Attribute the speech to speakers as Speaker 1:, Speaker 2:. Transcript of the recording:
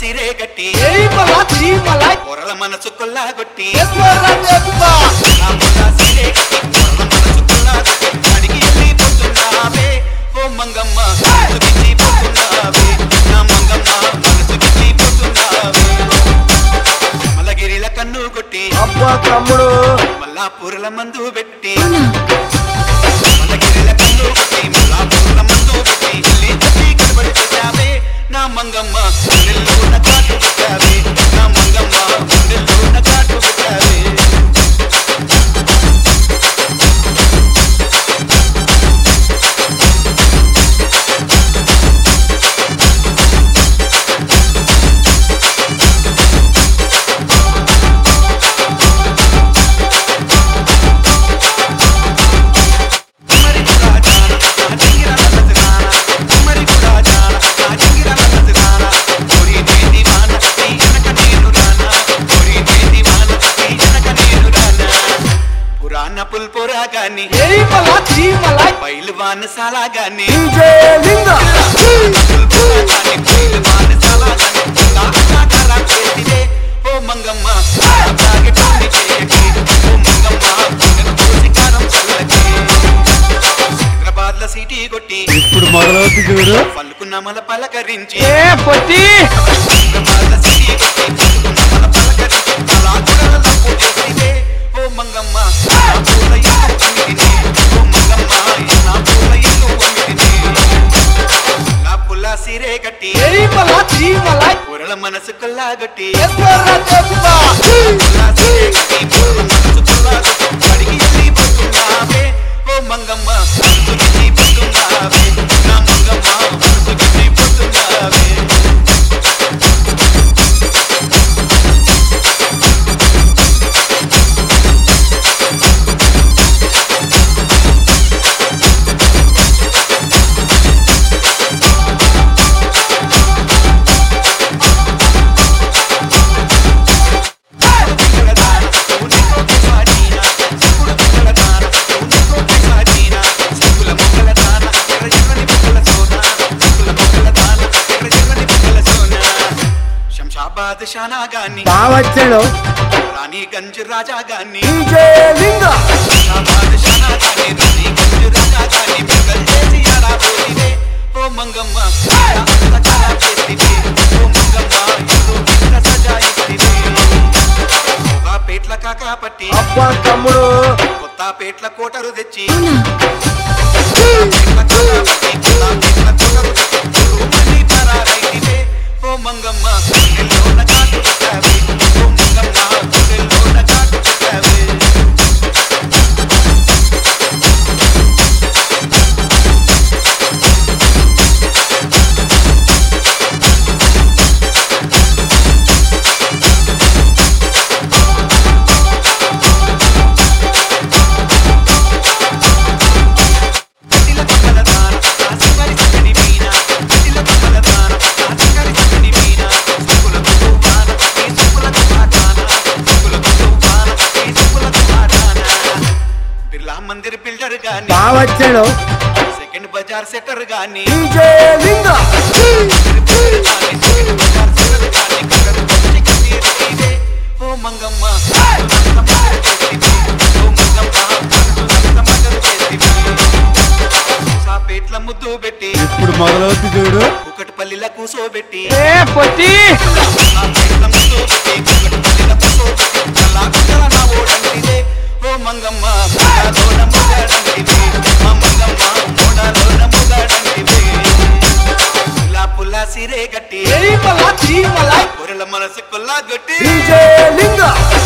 Speaker 1: సిరే గట్టి
Speaker 2: ఏయ్ మలా తీ మలా
Speaker 1: పొరల మనసు కొల్లాగొట్టి
Speaker 2: ఎస్వరా చెప్పుతా
Speaker 1: నా ముల్లా సిరే గట్టి పొరల మనసు కొల్లాగొట్టి అడిగి వెళ్ళిపోతున్నావే ఓ మంగమ్మ మనసు గిట్టిపోతున్నావే నా మంగమ్మ మనసు గిట్టిపోతున్నావే మలగిరిల కన్ను కొట్టి
Speaker 2: అబ్బా తమ్ముడు
Speaker 1: మల్లా పూరల మందు పెట్టి మలగిరిల కన్ను కొట్టి మల్లా పూరల మందు పెట్టి ఇల్లి తప్పి కనబడి చేశావే నా మంగమ్మ గుండెల్లో ఉన్న కాటు పెట్టావే నా మంగమ్మ గుండెల్లో ఉన్న కాటు పెట్టావే మరి కూడా జాన నా జింగిర నజరానా మరి కూడా జాన నా జింగిర నజరానా కోరి దేది వాన నీ ఎనక నేను రానా కోరి దేది వాన నీ ఎనక నేను రానా పురాణ పుల్పురా గాని
Speaker 2: ఏయ్ మలా తీ మలా
Speaker 1: బయలు వాన సాలా గాని
Speaker 2: డీజే లింగా
Speaker 1: పుల్పురా గాని బయలు వాన సాలా గాని ఇంకా అకాకరా చేతివే ఓ మంగమ్మ తాగి టోని చేయకి ఓ మంగమ్మ గుండెను కోసి కారం చల్లకి హైదరాబాద్ లో సిటీ కొట్టి
Speaker 2: ఇప్పుడు మొదలవుతుంది చూడు
Speaker 1: పలుకున్న మల పలకరించి
Speaker 2: ఏ పొట్టి
Speaker 1: హైదరాబాద్ లో సిటీ కొట్టి పలుకున్న మల పలకరించి అలా గుడలలో పూజేసివే ఓ మంగమ్మ నా పూల ఇల్లు అమ్మితిని ఓ మంగమ్మ నా పూల ఇల్లు అమ్మితిని నా పుల్ల సిరే కట్టి
Speaker 2: ఏయ్ మలా తీ మలా
Speaker 1: పొరల మనసు కొల్లాగొట్టి
Speaker 2: ఎస్వరా చెప్పుతా
Speaker 1: పుల్ల సిరే కట్టి పొరల మనసు కొల్లాగొట్టి అడిగి వెళ్ళిపోతున్నావే ఓ మంగమ్మ మనసు గిట్టిపోతున్నావే నా మంగమ్మ మనసు గిట్టిపోతున్నావే శంషాబాద్ షానా గాని
Speaker 2: బావచ్చాడు
Speaker 1: రాణి గంజ్ రాజా గాని
Speaker 2: డీజే లింగా
Speaker 1: శంషాబాద్ షానా గాని రాణి గంజ్ రాజా గాని బెంగల్ చేసి యారా పోతివే ఓ మంగమ్మ అంత చాలా చేతివే ఓ మంగమ్మ ఎంతో కింద సజా ఇచ్చివే ఒక పేట్ల కాకా పట్టి
Speaker 2: అబ్బా తమ్ముడు
Speaker 1: కొత్త పేట్ల కోటరు తెచ్చి పేట్ల కాకా పట్టి కొత్త పేట్ల కోటరు తెచ్చి మళ్ళీ పరారైతివే ఓ మంగమ్మ గుండెల్లోన కాటు పెట్టావే ఓ మంగమ్మ గుండెల్లోన కాటు పెట్టావే కటిల కమల దాన ఆసింగరి చక్కని వీణ కటిల కమల దాన ఆసింగరి చక్కని వీణ సుకుల కుతువాన ఈ సుకుల కుమాటాన సుకుల కుతువాన ఈ సుకుల కుమాటాన బిర్లా మందిర్ బిల్డర్ గాని
Speaker 2: బావచ్చాడు
Speaker 1: సెకండ్ బజార్ సెటర్ గాని
Speaker 2: డీజే లింగా
Speaker 1: సెకండ్ బజార్ సెటర్ గాని కక్కరు వచ్చి కన్నీరు ఓ మంగమ్మ అంత మగరు చేతివి ఓ మంగమ్మ అంత మగరు చేతివి సాపేట్ల ముద్దు పెట్టి
Speaker 2: ఇప్పుడు మొదలవుతుంది చూడు
Speaker 1: కుకట్పల్లిల కూసోబెట్టి
Speaker 2: ఏ పొట్టి
Speaker 1: సాపేట్ల ముద్దు పెట్టి కుకట్పల్లిల కూసోబెట్టి చల్లా కుక్కల నా ఓడంటిదే ఓ మంగమ్మ మోడాలోన మొగాడంటివే మా మంగమ్మ మోడాలోన మొగాడంటివే పుల్లా పుల్లా సిరే గట్టి
Speaker 2: ఏయ్ మలా తీ మలా
Speaker 1: పొరల మనసు కొల్లా గట్టి
Speaker 2: డీజే లింగా